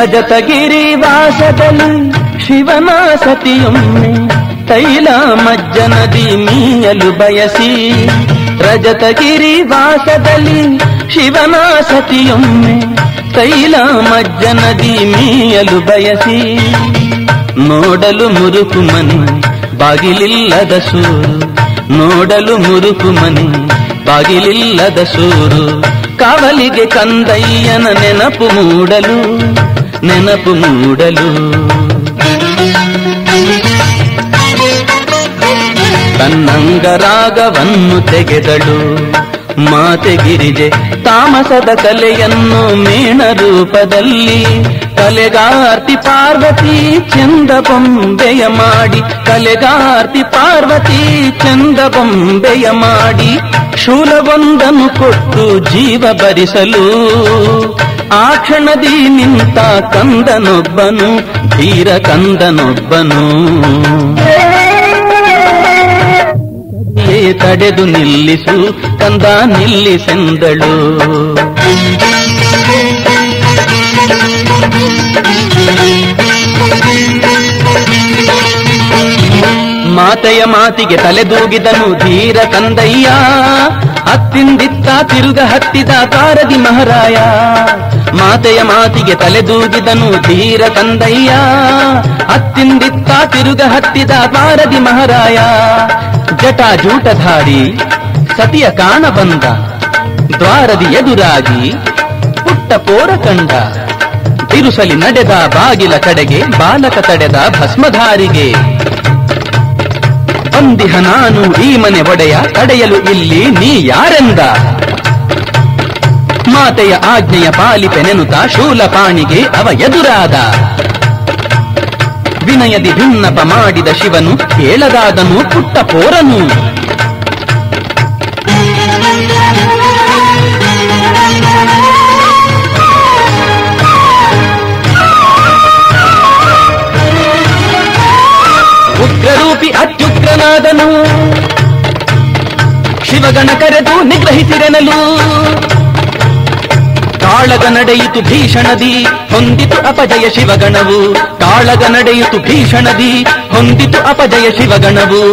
ರಜತಗಿರಿ ವಾಸದಲ್ಲಿ ಶಿವನ ಸತಿಯೊಮ್ಮೆ ತೈಲ ಮಜ್ಜನದಿ ಮೀಯಲು ಬಯಸಿ ರಜತಗಿರಿ ವಾಸದಲ್ಲಿ ಶಿವನ ಸತಿಯೊಮ್ಮೆ ತೈಲ ಮಜ್ಜನದಿ ಮೀಯಲು ಬಯಸಿ ನೋಡಲು ಮುರುಕು ಮನೆ ಬಾಗಿಲಿಲ್ಲದ ಸೂರು ನೋಡಲು ಮುರುಕು ಮನೆ ಬಾಗಿಲಿಲ್ಲದ ಸೂರು ಕಾವಲಿಗೆ ಕಂದಯ್ಯನ ನೆನಪು ಮೂಡಲು ನೆನಪು ಮೂಡಲು ತನ್ನಂಗರಾಗವನ್ನು ತೆಗೆದಳು ಮಾತೆಗಿರಿಜೆ ತಾಮಸದ ಕಲೆಯನ್ನು ಮೇಣ ರೂಪದಲ್ಲಿ ಕಲೆಗಾರ್ತಿ ಪಾರ್ವತಿ ಚಂದ ಬೊಂಬೆಯ ಮಾಡಿ ಕಲೆಗಾರ್ತಿ ಪಾರ್ವತಿ ಚಂದ ಬೊಂಬೆಯ ಮಾಡಿ ಶೂಲವೊಂದನ್ನು ಕೊಟ್ಟು ಜೀವ ಭರಿಸಲು ಆ ಕ್ಷಣದಿ ನಿಂತ ಕಂದನೊಬ್ಬನು ಧೀರ ಕಂದನೊಬ್ಬನು ಏ ತಡೆದು ನಿಲ್ಲಿಸು ಕಂದ ನಿಲ್ಲಿಸೆಂದಳು ಮಾತೆಯ ಮಾತಿಗೆ ತಲೆದೂಗಿದನು ಧೀರ ಕಂದಯ್ಯ ಅತ್ತಿಂದಿತ್ತ ತಿರುಗ ಹತ್ತಿದ ಕಾರದಿ ಮಹಾರಾಯ ಮಾತೆಯ ಮಾತಿಗೆ ತಲೆದೂಗಿದನು ಧೀರ ಕಂದಯ್ಯ ಅತ್ತಿಂದಿತ್ತ ತಿರುಗ ಹತ್ತಿದ ಕಾರದಿ ಮಹಾರಾಯ ಜಟ ಜೂಟಧಾರಿ ಸತಿಯ ಕಾಣ ಬಂದ ದ್ವಾರದಿ ಎದುರಾಗಿ ಪುಟ್ಟ ಪೋರ ಕಂಡ ತಿರುಸಲಿ ನಡೆದ ಬಾಗಿಲ ಕಡೆಗೆ ಬಾಲಕ ತಡೆದ ಭಸ್ಮಧಾರಿಗೆ ಬಂದಿಹ ನಾನು ಈ ಮನೆ ಒಡೆಯ ತಡೆಯಲು ಇಲ್ಲಿ ನೀ ಯಾರೆಂದ ಮಾತೆಯ ಆಜ್ಞೆಯ ಪಾಲಿಪೆನೆನುತ ಶೂಲಪಾಣಿಗೆ ಅವ ಎದುರಾದ ವಿನಯದಿ ಭಿನ್ನಪ ಮಾಡಿದ ಶಿವನು ಕೇಳದಾದನು ಪುಟ್ಟ ಪೋರನು ಉಗ್ರರೂಪಿ ಅತ್ಯುಗ್ರನಾದನು ಶಿವಗಣ ಕರೆದು ನಿಗ್ರಹಿಸಿರೆನಲು ಕಾಳಗ ನಡೆಯಿತು ಭೀಷಣದಿ ಹೊಂದಿತು ಅಪಜಯ ಶಿವಗಣವು ಕಾಳಗ ನಡೆಯಿತು ಭೀಷಣದಿ ಹೊಂದಿತು ಅಪಜಯ ಶಿವಗಣವು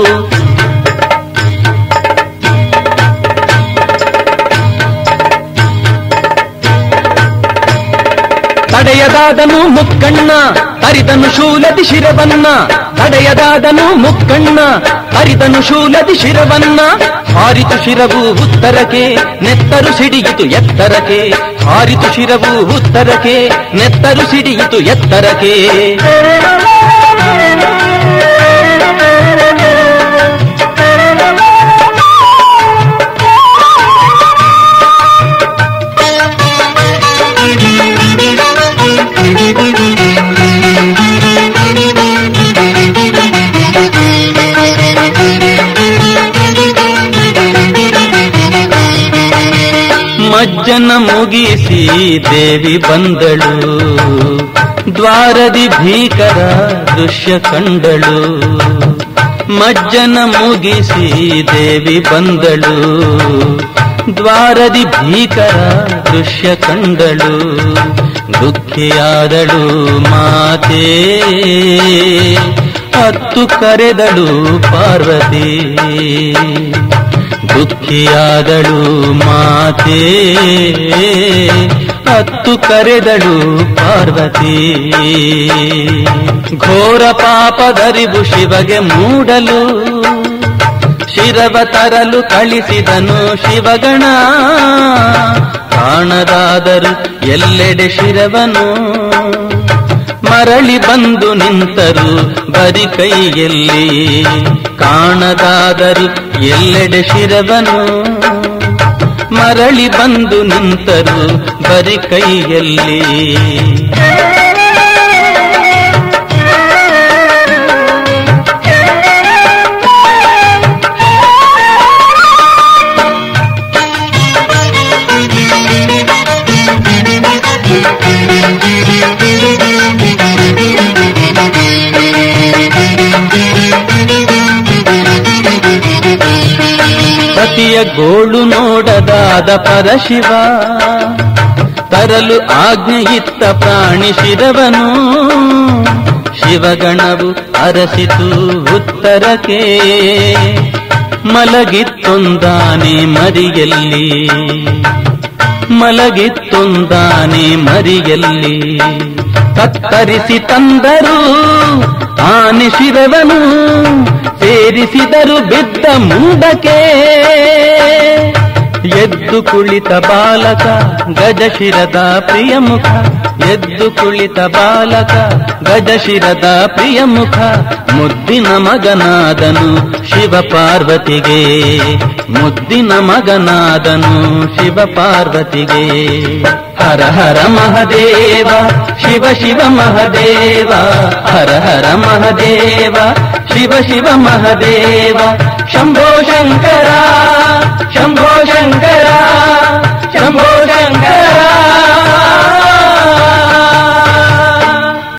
ತಡೆಯದಾದನು ಮುಕ್ಕಣ್ಣ ಹರಿದನು ಶೂಲದಿ ಶಿರವನ್ನ ತಡೆಯದಾದನು ಮುಕ್ಕಣ್ಣ ಹರಿದನು ಶೂಲದಿ ಶಿರವನ್ನ ಹಾರಿತು ಶಿರವು ಉತ್ತರಕ್ಕೆ ನೆತ್ತರು ಸಿಡಿಯಿತು ಎತ್ತರಕ್ಕೆ ಹಾರಿತು ಶಿರವು ಉತ್ತರಕ್ಕೆ ನೆತ್ತರು ಸಿಡಿಯಿತು ಎತ್ತರಕ್ಕೆ ಮಜ್ಜನ ಮುಗಿಸಿ ದೇವಿ ಬಂದಳು ದ್ವಾರದಿ ಭೀಕರ ದೃಶ್ಯ ಕಂಡಳು ಮಜ್ಜನ ಮುಗಿಸಿ ದೇವಿ ಬಂದಳು ದ್ವಾರದಿ ಭೀಕರ ದೃಶ್ಯ ಕಂಡಳು ದುಃಖಿಯಾದಳು ಮಾತೇ ಹತ್ತು ಕರೆದಳು ಪಾರ್ವತಿ ದುಃಖಿಯಾದಳು ಮಾತೇ ಹತ್ತು ಕರೆದಳು ಪಾರ್ವತಿ ಘೋರ ಪಾಪದರಿವು ಶಿವಗೆ ಮೂಡಲು ಶಿರವ ತರಲು ಕಳಿಸಿದನು ಶಿವಗಣ ಕಾಣದಾದರು ಎಲ್ಲೆಡೆ ಶಿರವನು ಮರಳಿ ಬಂದು ನಿಂತರು ಬರಿ ಕೈಯಲ್ಲಿ ಕಾಣದಾದರು ಎಲ್ಲೆಡೆ ಶಿರವನು ಮರಳಿ ಬಂದು ನಿಂತರು ಬರಿ ಕೈಯಲ್ಲಿ ಸತಿಯ ಗೋಳು ನೋಡದಾದ ಪರಶಿವ ತರಲು ಆಜ್ಞೆಯಿತ್ತ ಪ್ರಾಣಿ ಶಿರವನು ಶಿವಗಣವು ಅರಸಿತು ಉತ್ತರಕ್ಕೆ ಮಲಗಿತ್ತೊಂದಾನೆ ಮರಿಯಲ್ಲಿ ಮಲಗಿತ್ತೊಂದಾನೆ ಮರಿಯಲ್ಲಿ ಕತ್ತರಿಸಿ ತಂದರು ಆನೆ ಶಿರವನು ಸೇರಿಸಿದರು ಬಿದ್ದ ಮುಂದಕ್ಕೆ ಎದ್ದು ಕುಳಿತ ಬಾಲಕ ಗಜಶಿರದ ಪ್ರಿಯಮುಖ ಎದ್ದು ಕುಳಿತ ಬಾಲಕ ಗಜಶಿರದ ಪ್ರಿಯಮುಖ ಮುದ್ದಿನ ಮಗನಾದನು ಶಿವ ಪಾರ್ವತಿಗೆ ಮುದ್ದಿನ ಮಗನಾದನು ಶಿವ ಪಾರ್ವತಿಗೆ ಹರ ಹರ ಮಹದೇವ ಶಿವ ಶಿವ ಮಹದೇವ ಹರ ಹರ ಮಹದೇವ ಶಿವ ಶಿವ ಮಹದೇವ ಶಂಭೋ ಶಂಕರ